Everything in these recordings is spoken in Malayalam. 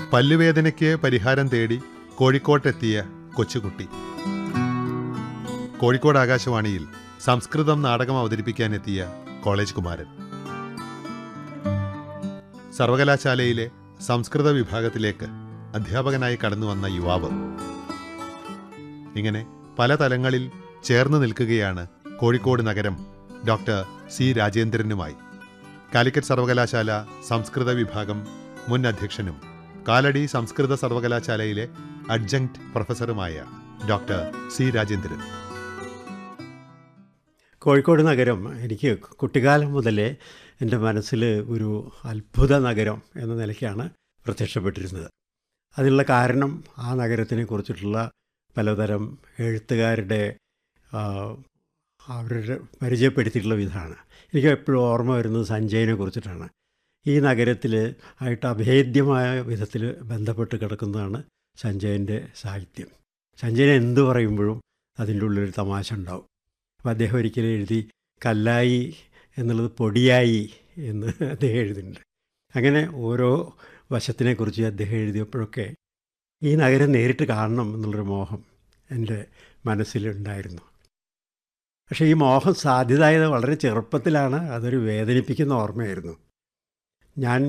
പല്ലുവേദനയ്ക്ക് പരിഹാരം തേടി കോഴിക്കോട്ടെത്തിയ കൊച്ചുകുട്ടി കോഴിക്കോട് ആകാശവാണിയിൽ സംസ്കൃതം നാടകം അവതരിപ്പിക്കാനെത്തിയ കോളേജ് കുമാരൻ സർവകലാശാലയിലെ സംസ്കൃത വിഭാഗത്തിലേക്ക് അധ്യാപകനായി കടന്നു വന്ന യുവാവ് ഇങ്ങനെ പല തലങ്ങളിൽ ചേർന്ന് നിൽക്കുകയാണ് കോഴിക്കോട് നഗരം ഡോക്ടർ സി രാജേന്ദ്രനുമായി കാലിക്കറ്റ് സർവകലാശാല സംസ്കൃത വിഭാഗം മുൻ അധ്യക്ഷനും കാലടി സംസ്കൃത സർവകലാശാലയിലെ അഡ്ജങ്ക്ട് പ്രൊഫസറുമായ ഡോക്ടർ സി രാജേന്ദ്രൻ കോഴിക്കോട് നഗരം എനിക്ക് കുട്ടിക്കാലം മുതലേ എൻ്റെ മനസ്സിൽ ഒരു അത്ഭുത നഗരം എന്ന നിലയ്ക്കാണ് പ്രത്യക്ഷപ്പെട്ടിരുന്നത് അതിനുള്ള കാരണം ആ നഗരത്തിനെ കുറിച്ചിട്ടുള്ള പലതരം എഴുത്തുകാരുടെ ആ, അവരുടെ പരിചയപ്പെടുത്തിയിട്ടുള്ള വിധമാണ് എനിക്ക് എപ്പോഴും ഓർമ്മ വരുന്നത് സഞ്ജയനെ കുറിച്ചിട്ടാണ് ഈ നഗരത്തിൽ ആയിട്ട് അഭേദ്യമായ വിധത്തിൽ ബന്ധപ്പെട്ട് കിടക്കുന്നതാണ് സഞ്ജയൻ്റെ സാഹിത്യം സഞ്ജയൻ എന്ത് പറയുമ്പോഴും അതിൻ്റെ ഉള്ളിലൊരു തമാശ ഉണ്ടാവും അപ്പോൾ അദ്ദേഹം ഒരിക്കലും എഴുതി കല്ലായി എന്നുള്ളത് പൊടിയായി എന്ന് അദ്ദേഹം എഴുതുന്നുണ്ട് അങ്ങനെ ഓരോ വശത്തിനെക്കുറിച്ച് അദ്ദേഹം എഴുതിയപ്പോഴൊക്കെ ഈ നഗരം നേരിട്ട് കാണണം എന്നുള്ളൊരു മോഹം എൻ്റെ മനസ്സിലുണ്ടായിരുന്നു പക്ഷേ ഈ മോഹം സാധ്യതായത് വളരെ ചെറുപ്പത്തിലാണ് അതൊരു വേദനിപ്പിക്കുന്ന ഓർമ്മയായിരുന്നു ഞാൻ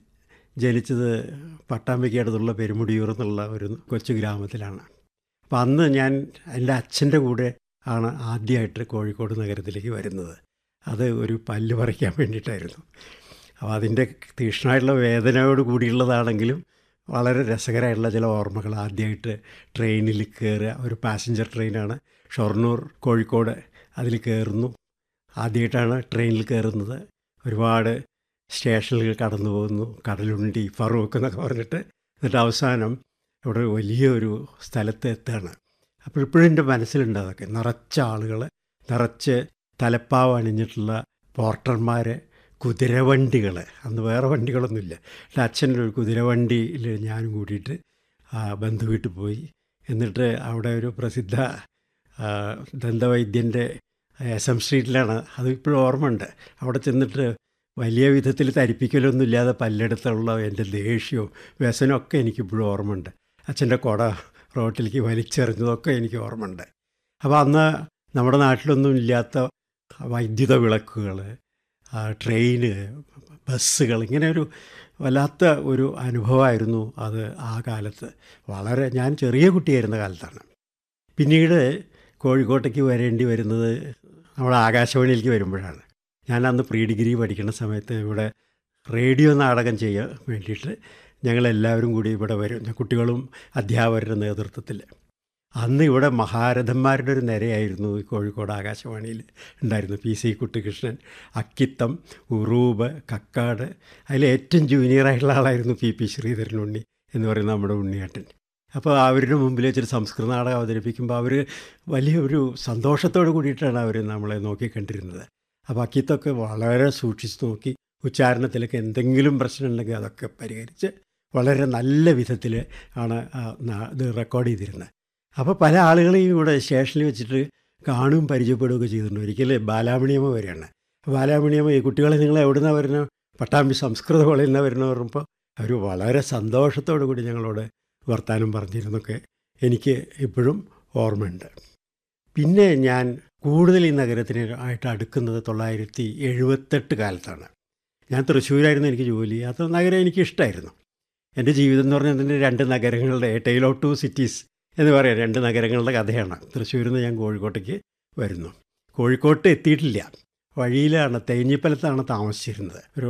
ജനിച്ചത് പട്ടാമ്പിക്ക് അടുത്തുള്ള പെരുമുടിയൂർ എന്നുള്ള ഒരു കൊച്ചു ഗ്രാമത്തിലാണ് അപ്പം അന്ന് ഞാൻ എൻ്റെ അച്ഛൻ്റെ കൂടെ ആണ് ആദ്യമായിട്ട് കോഴിക്കോട് നഗരത്തിലേക്ക് വരുന്നത് അത് ഒരു പല്ല് പറിക്കാൻ വേണ്ടിയിട്ടായിരുന്നു അപ്പോൾ അതിൻ്റെ തീക്ഷ്ണമായിട്ടുള്ള വേദനയോട് കൂടിയുള്ളതാണെങ്കിലും വളരെ രസകരമായിട്ടുള്ള ചില ഓർമ്മകൾ ആദ്യമായിട്ട് ട്രെയിനിൽ കയറുക ഒരു പാസഞ്ചർ ട്രെയിനാണ് ഷൊർണൂർ കോഴിക്കോട് അതിൽ കയറുന്നു ആദ്യമായിട്ടാണ് ട്രെയിനിൽ കയറുന്നത് ഒരുപാട് സ്റ്റേഷനുകൾ കടന്നു പോകുന്നു കടലുണ്ടി ഫറൂഖ് എന്നൊക്കെ പറഞ്ഞിട്ട് എന്നിട്ട് അവസാനം ഇവിടെ വലിയൊരു സ്ഥലത്ത് എത്തുകയാണ് അപ്പോൾ ഇപ്പോഴും എൻ്റെ മനസ്സിലുണ്ട് അതൊക്കെ നിറച്ച ആളുകൾ നിറച്ച് തലപ്പാവ് അണിഞ്ഞിട്ടുള്ള പോർട്ടർമാർ കുതിരവണ്ടികൾ അന്ന് വേറെ വണ്ടികളൊന്നുമില്ല എൻ്റെ അച്ഛൻ്റെ ഒരു കുതിരവണ്ടിയിൽ ഞാനും കൂടിയിട്ട് ആ, ബന്ധു വീട്ടിൽ പോയി എന്നിട്ട് അവിടെ ഒരു പ്രസിദ്ധ ആ, ദന്തവൈദ്യൻ്റെ എസ് എം സ്ട്രീറ്റിലാണ് അത് ഇപ്പോഴും ഓർമ്മയുണ്ട് അവിടെ ചെന്നിട്ട് വലിയ വിധത്തിൽ തരിപ്പിക്കലൊന്നും ഇല്ലാതെ പല്ലെടുത്തുള്ള എൻ്റെ ദേഷ്യവും വ്യസനവും ഒക്കെ എനിക്കിപ്പോഴും ഓർമ്മയുണ്ട് അച്ഛൻ്റെ കുട റോട്ടിലേക്ക് വലിച്ചെറിഞ്ഞതൊക്കെ എനിക്ക് ഓർമ്മയുണ്ട് അപ്പോൾ അന്ന് നമ്മുടെ നാട്ടിലൊന്നും ഇല്ലാത്ത വൈദ്യുത വിളക്കുകൾ ട്രെയിന് ബസ്സുകൾ ഇങ്ങനെ ഒരു വല്ലാത്ത ഒരു അനുഭവമായിരുന്നു അത് ആ കാലത്ത് വളരെ ഞാൻ ചെറിയ കുട്ടിയായിരുന്ന കാലത്താണ് പിന്നീട് കോഴിക്കോട്ടേക്ക് വരേണ്ടി വരുന്നത് നമ്മുടെ ആകാശവാണിയിലേക്ക് വരുമ്പോഴാണ് ഞാൻ അന്ന് പ്രീ ഡിഗ്രി പഠിക്കുന്ന സമയത്ത് ഇവിടെ റേഡിയോ നാടകം ചെയ്യാൻ വേണ്ടിയിട്ട് ഞങ്ങളെല്ലാവരും കൂടി ഇവിടെ വരും കുട്ടികളും അധ്യാപകരുടെ നേതൃത്വത്തിൽ അന്ന് ഇവിടെ മഹാരഥന്മാരുടെ ഒരു നിരയായിരുന്നു ഈ കോഴിക്കോട് ആകാശവാണിയിൽ ഉണ്ടായിരുന്നു പി സി കുട്ടികൃഷ്ണൻ അക്കിത്തം ഉറൂബ് കക്കാട് അതിൽ ഏറ്റവും ജൂനിയറായിട്ടുള്ള ആളായിരുന്നു പി പി ശ്രീധരൻ ഉണ്ണി എന്ന് പറയുന്ന നമ്മുടെ ഉണ്ണിയേട്ടൻ അപ്പോൾ അവരുടെ മുമ്പിൽ വെച്ചൊരു സംസ്കൃത നാടകം അവതരിപ്പിക്കുമ്പോൾ അവർ വലിയൊരു സന്തോഷത്തോട് കൂടിയിട്ടാണ് അവർ നമ്മളെ നോക്കിക്കണ്ടിരുന്നത് അപ്പോൾ അക്കിത്തൊക്കെ വളരെ സൂക്ഷിച്ച് നോക്കി ഉച്ചാരണത്തിലൊക്കെ എന്തെങ്കിലും പ്രശ്നം ഉണ്ടെങ്കിൽ അതൊക്കെ പരിഹരിച്ച് വളരെ നല്ല വിധത്തിൽ ആണ് ആ നാ- ഇത് റെക്കോർഡ് ചെയ്തിരുന്നത് അപ്പോൾ പല ആളുകളെയും ഇവിടെ സ്റ്റേഷനിൽ വെച്ചിട്ട് കാണുകയും പരിചയപ്പെടുകയൊക്കെ ചെയ്തിട്ടുണ്ട് ഒരിക്കൽ ബാലാമണിയമ്മ വരെയാണ് ബാലാമണിയമ്മ ഈ കുട്ടികളെ നിങ്ങൾ എവിടുന്നാണ് വരുന്നത് പട്ടാമ്പി സംസ്കൃത കോളേജിൽ നിന്നാണ് വരുന്നത് പറയുമ്പോൾ അവർ വളരെ സന്തോഷത്തോടു കൂടി ഞങ്ങളോട് വർത്തമാനം പറഞ്ഞിരുന്നൊക്കെ എനിക്ക് ഇപ്പോഴും ഓർമ്മയുണ്ട് പിന്നെ ഞാൻ കൂടുതൽ ഈ നഗരത്തിന് ആയിട്ട് അടുക്കുന്നത് തൊള്ളായിരത്തി എഴുപത്തെട്ട് കാലത്താണ് ഞാൻ തൃശ്ശൂരായിരുന്നു എനിക്ക് ജോലി അത് നഗരം എനിക്ക് ഇഷ്ടമായിരുന്നു എൻ്റെ ജീവിതം എന്ന് പറഞ്ഞാൽ അതിൻ്റെ രണ്ട് നഗരങ്ങളുടെ ടൈൽ ഓഫ് ടു സിറ്റീസ് എന്ന് പറയാം രണ്ട് നഗരങ്ങളുടെ കഥയാണ് തൃശ്ശൂരിൽ നിന്ന് ഞാൻ കോഴിക്കോട്ടേക്ക് വരുന്നു കോഴിക്കോട്ട് എത്തിയിട്ടില്ല വഴിയിലാണ് തേഞ്ഞിപ്പലത്താണ് താമസിച്ചിരുന്നത് ഒരു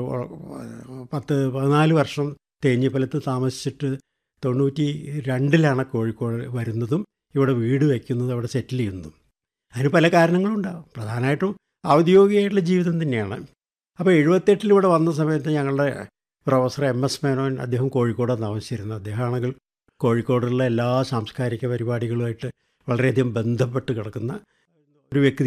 പത്ത് പതിനാല് വർഷം തേഞ്ഞിപ്പലത്ത് താമസിച്ചിട്ട് തൊണ്ണൂറ്റി രണ്ടിലാണ് കോഴിക്കോട് വരുന്നതും ഇവിടെ വീട് വയ്ക്കുന്നതും അവിടെ സെറ്റിൽ ചെയ്യുന്നതും അതിന് പല കാരണങ്ങളുണ്ടാവും പ്രധാനമായിട്ടും ഔദ്യോഗികമായിട്ടുള്ള ജീവിതം തന്നെയാണ് അപ്പോൾ എഴുപത്തെട്ടിൽ ഇവിടെ വന്ന സമയത്ത് ഞങ്ങളുടെ പ്രൊഫസർ എം എസ് മേനോൻ അദ്ദേഹം കോഴിക്കോടാണ് താമസിച്ചിരുന്നത് അദ്ദേഹമാണെങ്കിൽ കോഴിക്കോടുള്ള എല്ലാ സാംസ്കാരിക പരിപാടികളുമായിട്ട് വളരെയധികം ബന്ധപ്പെട്ട് കിടക്കുന്ന ഒരു വ്യക്തി